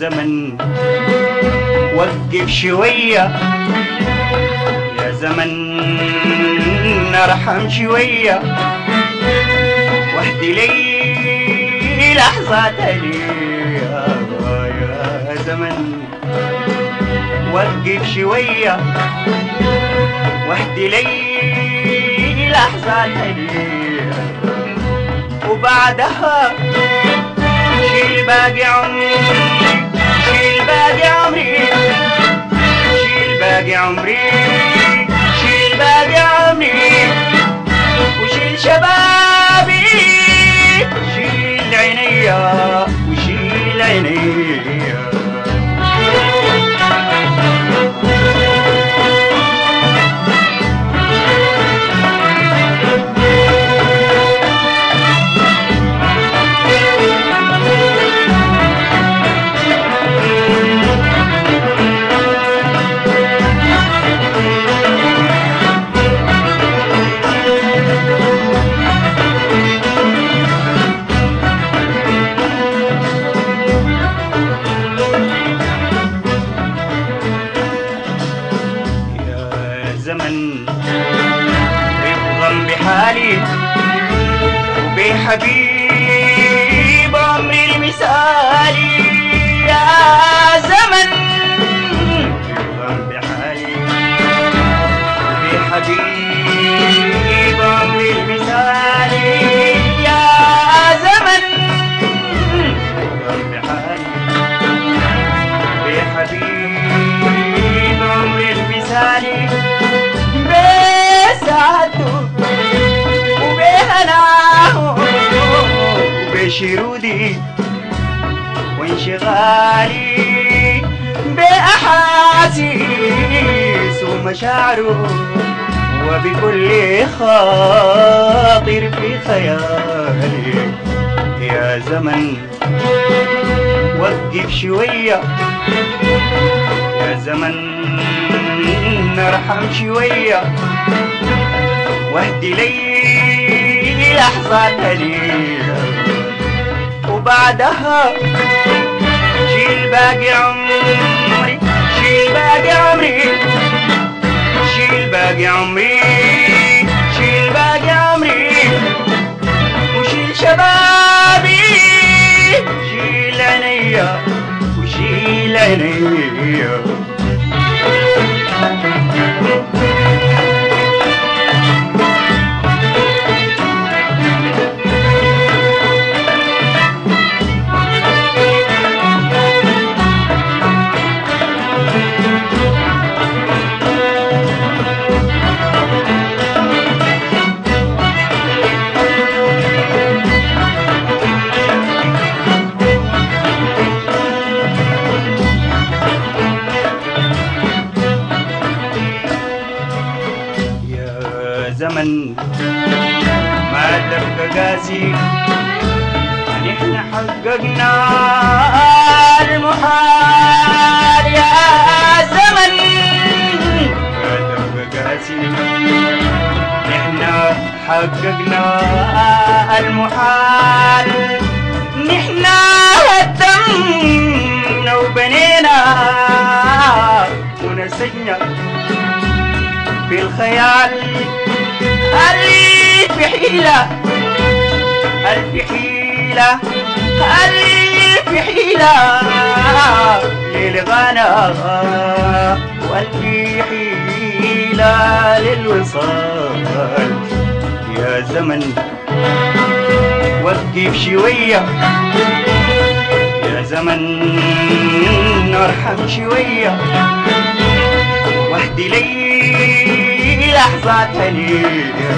زمن وقف شوية يا زمن ارحم شوية واهدي لي لحظة تانية يا زمن وقف شوية واهدي لي لحظة تانية وبعدها شيل باقي عمري شيل باقي عمري شيل باقي عمري شيل باقي عمري وشيل شبابي شيل عينيا وشيل عينيا يا زمن افضل بحالي وبحبيب عمري المثالي يا زمن افضل بحالي وبحبيب عمري المثالي يا زمن افضل بحالي بحبيب عمري المثالي بسعادته وبهناه وبشرودي وانشغالي بأحاسيس ومشاعره وبكل خاطر في خيالي يا زمن وقف شوية يا زمن ارحم شوية واهدي لي لحظة تانية وبعدها شيل باقي عمري شيل باقي عمري شيل باقي عمري شيل باقي عمري وشيل شبابي شيل عينيا وشيل عينيا يا زمن ما تبقى قاسي نحن حققنا المحال يا زمن ما تبقى قاسي نحن حققنا المحال نحن هدمنا وبنينا ونسجنا في الخيال ألف حيلة ألف حيلة ألف حيلة للغنى وألف حيلة للوصال يا زمن وقف شوية يا زمن ارحم شوية واهدي لي لحظة تانية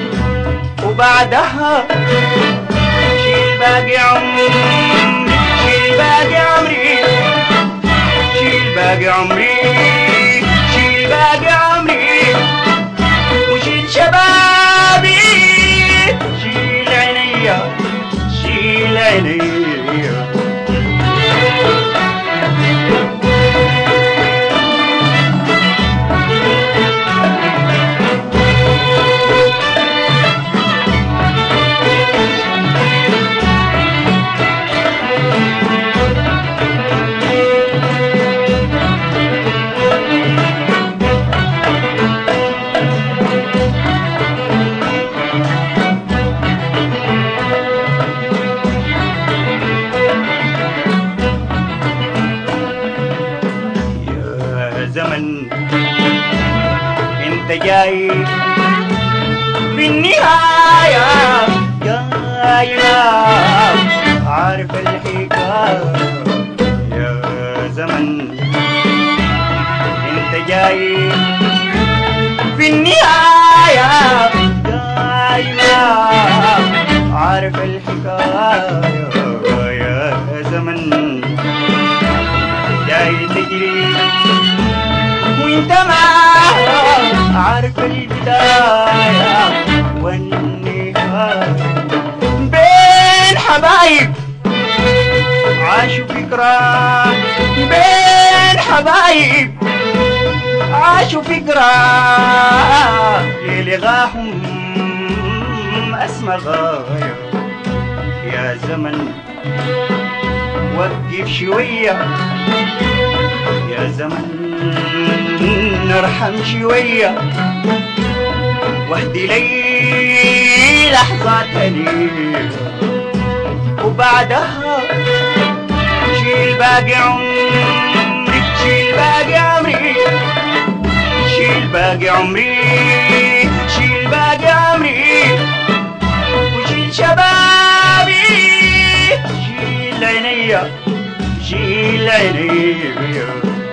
وبعدها شيل باقي عمري شيل باقي عمري شيل باقي عمري شيل باقي عمري وشيل شبابي شيل عينيا شيل عينيا جاي في النهاية جاي عارف الحكاية يا زمن انت جاي في النهاية جاي عارف الحكاية يا زمن جاي تجري وانت ما عارف البداية والنهاية بين حبايب عاشوا فكرة بين حبايب عاشوا فكرة للغاهم أسمى غاية يا زمن وقف شوية يا زمن نرحم شوية واهدي لي لحظة تانية وبعدها شيل باقي عمري شيل باقي عمري شيل باقي عمري شيل باقي عمري وشيل شبابي شيل عينيا شيل عينيا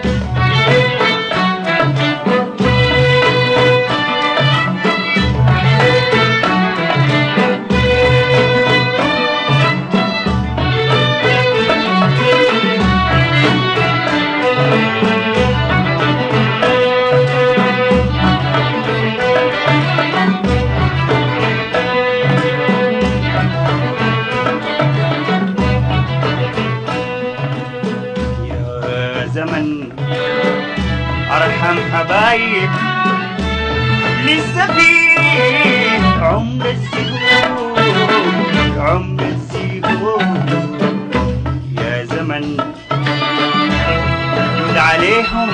يا زمن ارحم حبايب لسه في عمر الزهور عمر الزهور يا زمن رد عليهم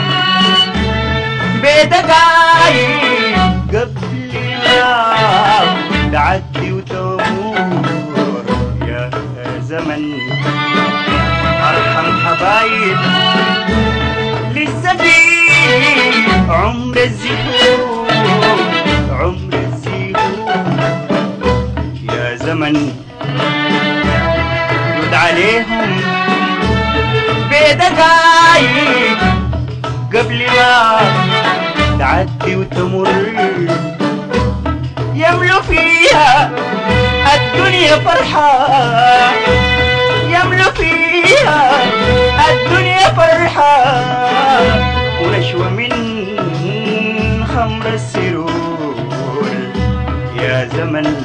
بدقايق قبل ما تعدي وتمور يا زمن ارحم حبايب لسه في عمر الزهور عمر الزهور يا زمن رد عليهم بدقايق قبل ما تعدي وتمر يملوا فيها الدنيا فرحة يملوا فيها الدنيا فرحة ونشوة من خمر السرور يا زمن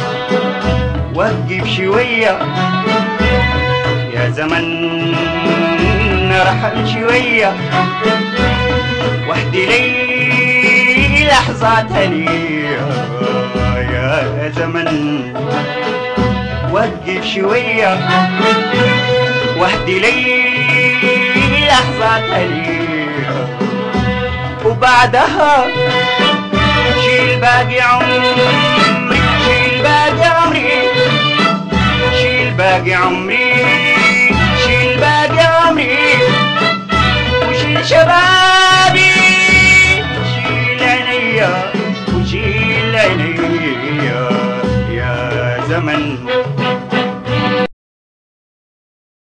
وقف شوية يا زمن ارحم شوية واهدي لي لحظة هنية يا زمن وقف شوية واهدي لي لحظة هنية وبعدها شيل باقي عمري شيل باقي عمري شيل باقي عمري شيل باقي عمري وشيل شبابي شيل عينيا وشيل عينيا يا زمن